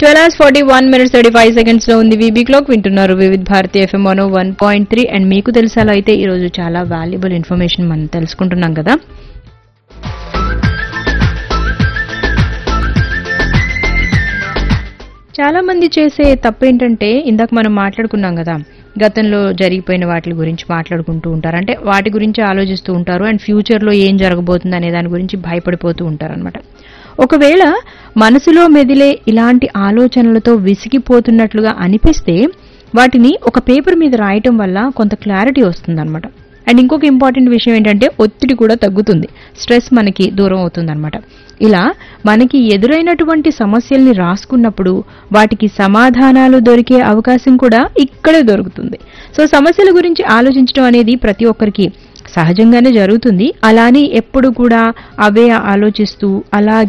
twelve hours forty one minutes thirty five seconds లో ఉంది VB clock వింటున్నారు Vividh Bharati FM one one point three and మీకు తెలుసాలో అయితే ఈ రోజు చాలా వాల్యుబుల్ ఇన్ఫర్మేషన్ మనం తెలుసుకుంటున్నాం కదా చాలా మంది చేసే తప్పు ఏంటంటే ఇందాక మనం మాట్లాడుకున్నాం కదా గతంలో జరిగిపోయిన వాటి గురించి మాట్లాడుకుంటూ ఉంటారు అంటే వాటి గురించి ఆలోచిస్తూ ఉంటారు అండ్ ఫ్యూచర్ లో ఏం జరగబోతుంది అనే దాని గురించి భయపడిపోతూ ఉంటారు అనమాట ఒకవేళ మనసులో మెదిలే ఇలాంటి ఆలోచనలతో విసిగిపోతున్నట్లుగా అనిపిస్తే వాటిని ఒక పేపర్ మీద రాయటం వల్ల కొంత క్లారిటీ వస్తుందన్నమాట అండ్ ఇంకొక ఇంపార్టెంట్ విషయం ఏంటంటే ఒత్తిడి కూడా తగ్గుతుంది స్ట్రెస్ మనకి దూరం అవుతుందన్నమాట ఇలా మనకి ఎదురైనటువంటి సమస్యల్ని రాసుకున్నప్పుడు వాటికి సమాధానాలు దొరికే అవకాశం కూడా ఇక్కడే దొరుకుతుంది సో సమస్యల గురించి ఆలోచించడం అనేది ప్రతి ఒక్కరికి సహజంగానే జరుగుతుంది అలానే ఎప్పుడు కూడా అవే ఆలోచిస్తూ అలాగే